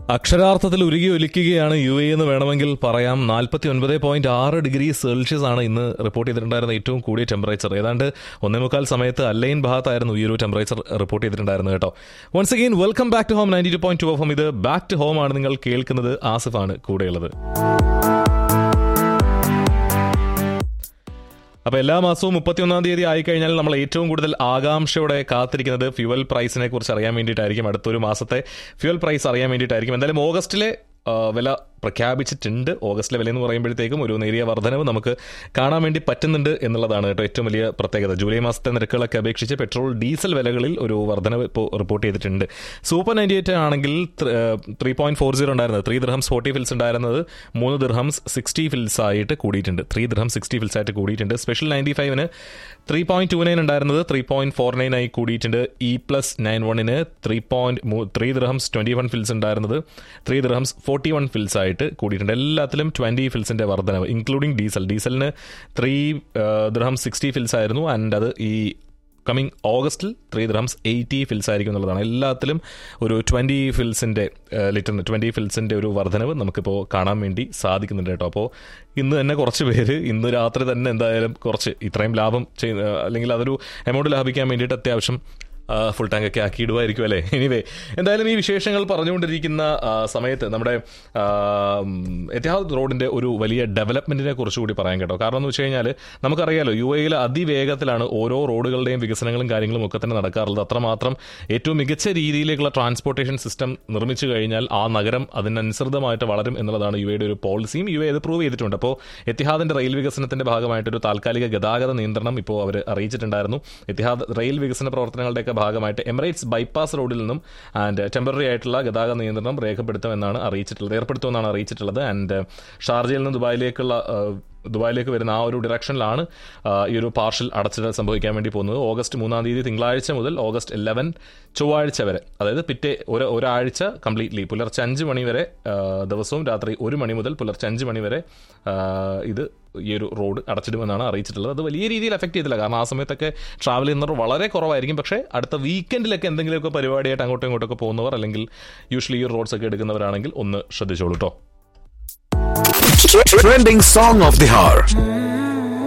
അക്ഷരാർത്ഥത്തിൽ ഉരുകി ഒലിക്കുകയാണ് U A എന്ന് വേണമെങ്കിൽ പറയാം നാൽപ്പത്തി ഒൻപത് പോയിന്റ് ആറ് ഡിഗ്രി സെൽഷ്യസ് ആണ് ഇന്ന് റിപ്പോർട്ട് ചെയ്തിട്ടുണ്ടായിരുന്ന ഏറ്റവും കൂടിയ ടെമ്പറേച്ചർ ഏതാണ്ട് ഒന്നേ മുക്കാൽ സമയത്ത് അല്ലൈൻ ഭാഗത്തായിരുന്നു ഈ ഒരു ടെമ്പറേച്ചർ റിപ്പോർട്ട് ചെയ്തിട്ടുണ്ടായിരുന്നത് കേട്ടോ once again welcome back to home ninety two point two F ഇത് ബാക്ക് ടു ഹോം ആണ് നിങ്ങൾ കേൾക്കുന്നത് ആസിഫാണ് കൂടെയുള്ളത് അപ്പോൾ എല്ലാ മാസവും മുപ്പത്തിയൊന്നാം തീയതി ആയിക്കഴിഞ്ഞാൽ നമ്മൾ ഏറ്റവും കൂടുതൽ ആകാംക്ഷയോടെ കാത്തിരിക്കുന്നത് ഫ്യുവൽ പ്രൈസിനെ കുറിച്ച് അറിയാൻ വേണ്ടിയിട്ടായിരിക്കും അടുത്തൊരു മാസത്തെ ഫ്യുവൽ പ്രൈസ് അറിയാൻ വേണ്ടിയിട്ടായിരിക്കും എന്തായാലും ഓഗസ്റ്റിലെ ആ, വില പ്രഖ്യാപിച്ചിട്ടുണ്ട് ഓഗസ്റ്റിലെ വില എന്ന് പറയുമ്പോഴത്തേക്കും ഒരു നേരിയ വർധനവ് നമുക്ക് കാണാൻ വേണ്ടി പറ്റുന്നുണ്ട് എന്നുള്ളതാണ് കേട്ടോ ഏറ്റവും വലിയ പ്രത്യേകത ജൂലൈ മാസത്തെ നിരക്കുകളൊക്കെ അപേക്ഷിച്ച് പെട്രോൾ ഡീസൽ വിലകളിൽ ഒരു വർധനവ് ഇപ്പോൾ റിപ്പോർട്ട് ചെയ്തിട്ടുണ്ട് സൂപ്പർ നയൻറ്റി എയ്റ്റ് ആണെങ്കിൽ ത്രീ പോയിന്റ് ഫോർ സീറോ ഉണ്ടായിരുന്നത് ത്രീ ദിർഹംസ് ഫോർട്ടി ഫിൽസ് ഉണ്ടായിരുന്നത് മൂന്ന് ദിർഹംസ് സിക്സ്റ്റി ഫിൽസ് ആയിട്ട് കൂടിയിട്ടുണ്ട് ത്രീ ദിർഹം സിക്സ്റ്റി ഫിൽസ് ആയിട്ട് കൂടിയിട്ടുണ്ട് സ്പെഷ്യൽ നയൻറ്റി ഫൈവിന് ത്രീ പോയിന്റ് ടു നയൻ ഉണ്ടായിരുന്നത് ത്രീ പോയിന്റ് ഫോർ നയൻ ആയി കൂടിയിട്ടുണ്ട് ഇ പ്ലസ് നയൻ വണ്ണിന് three point three dirhams twenty one fils ഉണ്ടായിരുന്നത് three dirhams forty one fils ആയിട്ട് കൂടിയിട്ടുണ്ട് എല്ലാത്തിലും ട്വന്റി ഫിൽസിന്റെ വർധനവ് ഇൻക്ലൂഡിംഗ് ഡീസൽ ഡീസലിന് ത്രീ ദിർഹം സിക്സ്റ്റി ഫിൽസ് ആയിരുന്നു ആൻഡ് അത് ഈ കമ്മിങ് ഓഗസ്റ്റിൽ ത്രീ ദ്രംസ് എയ്റ്റി ഫിൽസ് ആയിരിക്കും എന്നുള്ളതാണ് എല്ലാത്തിലും ഒരു ട്വൻറ്റി ഫിൽസിൻ്റെ ലിറ്ററിന് ട്വൻറ്റി ഫിൽസിൻ്റെ ഒരു വർധനവ് നമുക്കിപ്പോൾ കാണാൻ വേണ്ടി സാധിക്കുന്നുണ്ട് കേട്ടോ അപ്പോൾ ഇന്ന് തന്നെ കുറച്ച് പേര് ഇന്ന് രാത്രി തന്നെ എന്തായാലും കുറച്ച് ഇത്രയും ലാഭം ചെയ്ത് അല്ലെങ്കിൽ അതൊരു എമൗണ്ട് ലാഭിക്കാൻ വേണ്ടിയിട്ട് അത്യാവശ്യം ഫുൾ ടാങ്ക് ഒക്കെ ആക്കി ഇടുമായിരിക്കും അല്ലേ എനിവേ എന്തായാലും ഈ വിശേഷങ്ങൾ പറഞ്ഞുകൊണ്ടിരിക്കുന്ന ആ, സമയത്ത് നമ്മുടെ ആ, ഉം, എത്തിഹാദ് റോഡിന്റെ ഒരു വലിയ ഡെവലപ്മെന്റിനെ കുറിച്ച് കൂടി പറയാൻ കേട്ടോ കാരണം എന്ന് വെച്ച് കഴിഞ്ഞാൽ നമുക്കറിയാലോ യു എയിൽ അതിവേഗത്തിലാണ് ഓരോ റോഡുകളുടെയും വികസനങ്ങളും കാര്യങ്ങളും ഒക്കെ തന്നെ നടക്കാറുള്ളത് അത്രമാത്രം ഏറ്റവും മികച്ച രീതിയിലേക്കുള്ള ട്രാൻസ്പോർട്ടേഷൻ സിസ്റ്റം നിർമ്മിച്ചു കഴിഞ്ഞാൽ ആ നഗരം അതിനനുസൃതമായിട്ട് വളരും എന്നുള്ളതാണ് യു എയുടെ ഒരു പോളിസിയും യു എ ഇത് പ്രൂവ് ചെയ്തിട്ടുണ്ട് അപ്പോൾ എത്തിഹാദിന്റെ റെയിൽ വികസനത്തിന്റെ ഭാഗമായിട്ടൊരു താൽക്കാലിക ഗതാഗത നിയന്ത്രണം ഇപ്പോൾ അവർ അറിയിച്ചിട്ടുണ്ടായിരുന്നു എത്തിഹാദ് റെയിൽ വികസന പ്രവർത്തനങ്ങളുടെയൊക്കെ ഭാഗമായിട്ട് എമിറേറ്റ്സ് ബൈപ്പാസ് റോഡിൽ നിന്നും ആൻഡ് ടെമ്പററി ആയിട്ടുള്ള ഗതാഗത നിയന്ത്രണം രേഖപ്പെടുത്തുമെന്നാണ് അറിയിച്ചിട്ടുള്ളത് ഏർപ്പെടുത്തുമെന്നാണ് അറിയിച്ചിട്ടുള്ളത് ആൻഡ് ഷാർജയിൽ നിന്ന് ദുബായിലേക്കുള്ള ആ, ദുബായിലേക്ക് വരുന്ന ആ ഒരു ഡിറക്ഷനിലാണ് ആ, ഈ ഒരു പാർഷ്യൽ അടച്ചിടൽ സംഭവിക്കാൻ വേണ്ടി പോകുന്നത് ഓഗസ്റ്റ് മൂന്നാം തീയതി തിങ്കളാഴ്ച മുതൽ ഓഗസ്റ്റ് ഇലവൻ ചൊവ്വാഴ്ച വരെ അതായത് പിറ്റേ ഒരു ഒരാഴ്ച കംപ്ലീറ്റ്ലി പുലർച്ചെ അഞ്ച് മണി വരെ ആ, ദിവസവും രാത്രി ഒരു മണി മുതൽ പുലർച്ചെ അഞ്ച് മണി വരെ ആ, ഇത് ഈ ഒരു റോഡ് അടച്ചിടുമെന്നാണ് അറിയിച്ചിട്ടുള്ളത് അത് വലിയ രീതിയിൽ എഫക്ട് ചെയ്തില്ല കാരണം ആ സമയത്തൊക്കെ ട്രാവൽ ചെയ്യുന്നവർ വളരെ കുറവായിരിക്കും പക്ഷേ അടുത്ത വീക്കെൻഡിലൊക്കെ എന്തെങ്കിലുമൊക്കെ പരിപാടിയായിട്ട് അങ്ങോട്ടും ഇങ്ങോട്ടൊക്കെ പോകുന്നവർ അല്ലെങ്കിൽ യൂഷ്വലി ഈ റോഡ്സ് ഒക്കെ എടുക്കുന്നവരാണെങ്കിൽ ഒന്ന് ശ്രദ്ധിച്ചോളൂ കേട്ടോ Trending song of the hour.